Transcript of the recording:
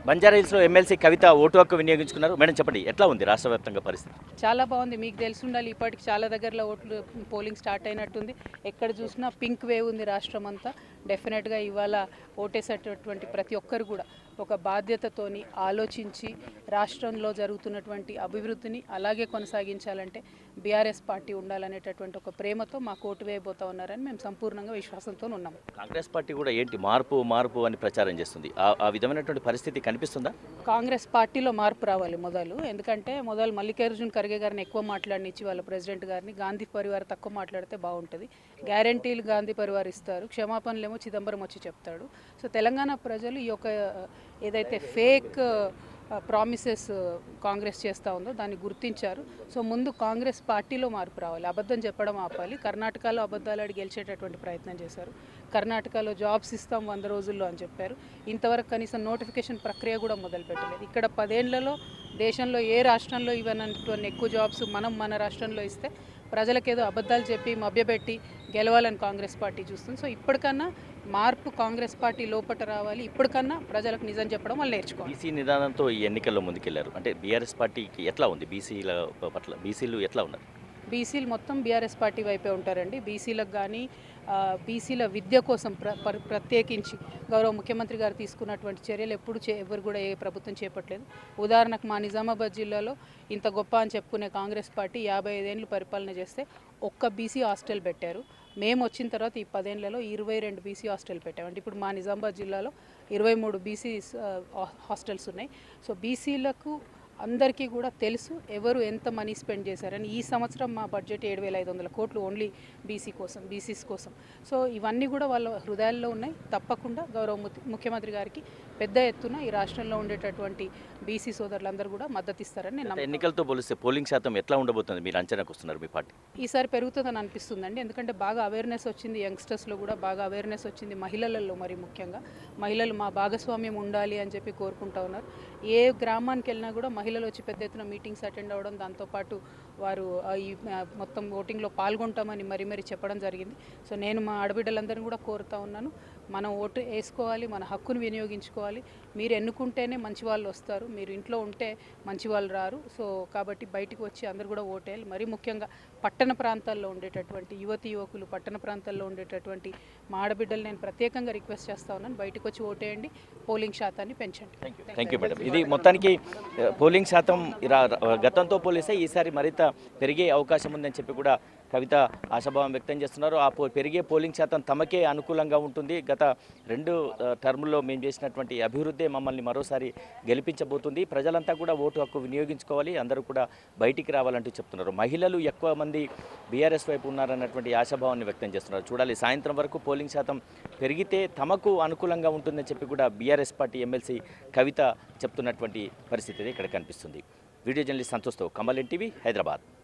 బంజారాహిల్స్లో MLC కవిత vote హక్కు వినియోగించుకున్నారు madam చెప్పండి ఎట్లా ఉంది రాష్ట్ర వ్యాప్తంగా పరిస్థితి చాలా బాగుంది మీకు తెలిసి ఉండాలి ఇప్పటికి చాలా దగ్గరలో ఓట్లు పోలింగ్ స్టార్ట్ అయినట్టుంది ఎక్కడ చూసినా పింక్ వేవ్ ఉంది రాష్ట్రం అంతా డెఫినెట్గా ఇవాళ ఓటేసేటటువంటి ప్రతి ఒక్కరు కూడా ఒక బాధ్యతతోని ఆలోచించి రాష్ట్రంలో జరుగుతున్నటువంటి అభివృద్ధిని అలాగే కొనసాగించాలంటే బీఆర్ఎస్ పార్టీ ఉండాలనేటటువంటి ఒక ప్రేమతో మాకు ఓటు వేయబోతా ఉన్నారని మేము సంపూర్ణంగా విశ్వాసంతో ఉన్నాము కాంగ్రెస్ పార్టీ కూడా ఏంటి మార్పు మార్పు అని ప్రచారం చేస్తుంది ఆ- ఆ విధమైనటువంటి పరిస్థితి కనిపిస్తుందా కాంగ్రెస్ పార్టీలో మార్పు రావాలి మొదలు ఎందుకంటే మొదలు మల్లికార్జున్ ఖర్గే గారిని ఎక్కువ మాట్లాడనిచ్చి వాళ్ళ ప్రెసిడెంట్ గారిని గాంధీ పరివార్ తక్కువ మాట్లాడితే బాగుంటుంది గ్యారంటీలు గాంధీ పరివార్ ఇస్తారు క్షమాపణలేమో చిదంబరం వచ్చి చెప్తాడు సో తెలంగాణ ప్రజలు ఈ యొక్క ఏదైతే ఫేక్ ప్రామిసెస్ కాంగ్రెస్ చేస్తూ ఉందో దాన్ని గుర్తించారు సో ముందు కాంగ్రెస్ పార్టీలో మార్పు రావాలి అబద్ధం చెప్పడం ఆపాలి కర్ణాటకలో అబద్ధాలు ఆడి గెలిచేటటువంటి ప్రయత్నం చేశారు కర్ణాటకలో జాబ్స్ ఇస్తాం వంద రోజుల్లో అని చెప్పారు ఇంతవరకు కనీసం నోటిఫికేషన్ ప్రక్రియ కూడా మొదలుపెట్టలేదు ఇక్కడ పదేళ్లలో దేశంలో ఏ రాష్ట్రంలో ఇవ్వనటువంటి ఎక్కువ జాబ్స్ మనం మన రాష్ట్రంలో ఇస్తే ప్రజలకేదో అబద్ధాలు చెప్పి మభ్యపెట్టి గెలవాలని కాంగ్రెస్ పార్టీ చూస్తుంది సో ఇప్పటికన్నా మార్పు కాంగ్రెస్ పార్టీ లోపట రావాలి ఇప్పటికన్నా ప్రజలకు నిజం చెప్పడం వాళ్ళు నేర్చుకోవాలి బీసీ నిదానంతో ఈ ఎన్నికల్లో ముందుకెళ్లారు అంటే బీఆర్ఎస్ పార్టీకి ఎట్లా ఉంది బీసీల పట్ల బీసీలు ఎట్లా ఉన్నారు బీసీలు మొత్తం బీఆర్ఎస్ పార్టీ వైపే ఉంటారండి బీసీలకు కానీ బీసీల విద్య కోసం ప్ర ప్ర- ప్రత్యేకించి గౌరవ ముఖ్యమంత్రి గారు తీసుకున్నటువంటి చర్యలు ఎప్పుడు చే ఎవరు కూడా ఏ ప్రభుత్వం చేపట్టలేదు ఉదాహరణకు మా నిజామాబాద్ జిల్లాలో ఇంత గొప్ప అని చెప్పుకునే కాంగ్రెస్ పార్టీ యాభై ఐదేళ్ళు పరిపాలన చేస్తే ఒక్క బీసీ హాస్టల్ పెట్టారు మేము వచ్చిన తర్వాత ఈ పదేళ్లలో ఇరవై రెండు బీసీ హాస్టల్ పెట్టామండి ఇప్పుడు మా నిజామాబాద్ జిల్లాలో ఇరవై మూడు బీసీ హాస్టల్స్ ఉన్నాయి సో బీసీలకు అందరికీ కూడా తెలుసు ఎవరు ఎంత మనీ స్పెండ్ చేశారని ఈ సంవత్సరం మా బడ్జెట్ ఏడు వేల ఐదు వందల కోట్లు ఓన్లీ బీసీ కోసం బీసీస్ కోసం సో ఇవన్నీ కూడా వాళ్ళ హృదయాల్లో ఉన్నాయి తప్పకుండా గౌరవ ముఖ్య- ముఖ్యమంత్రి గారికి పెద్ద ఎత్తున ఈ రాష్ట్రంలో ఉండేటటువంటి బీసీ సోదరులందరూ కూడా మద్దతు ఇస్తారని నేను గత నమ్ముతున్నాను. ఎన్నికలతో పోలిస్తే పోలింగ్ శాతం ఎట్లా ఉండబోతుంది మీరు అంచనాకు వస్తున్నారు మీ పార్టీ ఈసారి పెరుగుతుందని అనిపిస్తుందండి ఎందుకంటే బాగా అవేర్నెస్ వచ్చింది యంగ్స్టర్స్లో కూడా బాగా అవేర్నెస్ వచ్చింది మహిళలలో మరి ముఖ్యంగా మహిళలు మా భాగస్వామ్యం ఉండాలి అని చెప్పి కోరుకుంటా ఉన్నారు ఏ గ్రామానికి వెళ్ళినా కూడా మహిళలు వచ్చి పెద్ద ఎత్తున మీటింగ్స్ అటెండ్ అవ్వడం దాంతోపాటు వారు ఆ, ఈ ఆ, మొత్తం ఓటింగ్లో పాల్గొంటామని మరీ మరీ చెప్పడం జరిగింది సో నేను మా ఆడబిడ్డలందరినీ కూడా కోరుతా ఉన్నాను మనం ఓటు వేసుకోవాలి మన హక్కును వినియోగించుకోవాలి మీరు ఎన్నుకుంటేనే మంచి వాళ్ళు వస్తారు మీరు ఇంట్లో ఉంటే మంచి వాళ్ళు రారు సో కాబట్టి బయటికి వచ్చి అందరు కూడా ఓటేయాలి మరీ ముఖ్యంగా పట్టణ ప్రాంతాల్లో ఉండేటటువంటి యువతి యువకులు పట్టణ ప్రాంతాల్లో ఉండేటటువంటి మా ఆడబిడ్డలు నేను ప్రత్యేకంగా రిక్వెస్ట్ చేస్తా ఉన్నాను బయటకు వచ్చి ఓటేయండి పోలింగ్ శాతాన్ని పెంచండి థ్యాంక్ యూ మేడం ఇది మొత్తానికి ఆ, పోలింగ్ శాతం రా- రా- గతంతో పోలిస్తే ఈసారి మరింత పెరిగే అవకాశం ఉందని చెప్పి కూడా కవిత ఆశాభావం వ్యక్తం చేస్తున్నారు ఆ పో- పెరిగే పోలింగ్ శాతం తమకే అనుకూలంగా ఉంటుంది గత రెండు ఆ, టర్ముల్లో మేము చేసినటువంటి అభివృద్ధి మమ్మల్ని మరోసారి గెలిపించబోతుంది ప్రజలంతా కూడా ఓటు హక్కు వినియోగించుకోవాలి అందరూ కూడా బయటికి రావాలంటూ చెప్తున్నారు మహిళలు ఎక్కువ మంది బీఆర్ఎస్ వైపు ఉన్నారన్నటువంటి ఆశాభావాన్ని వ్యక్తం చేస్తున్నారు చూడాలి సాయంత్రం వరకు పోలింగ్ శాతం పెరిగితే తమకు అనుకూలంగా ఉంటుందని చెప్పి కూడా బీఆర్ఎస్ పార్టీ ఎమ్మెల్సీ కవిత చెప్తున్నటువంటి పరిస్థితి ఇక్కడ కనిపిస్తుంది వీడియో జర్నలిస్ట్ సంతోష్తో కమల్ ఎన్ టీవీ హైదరాబాద్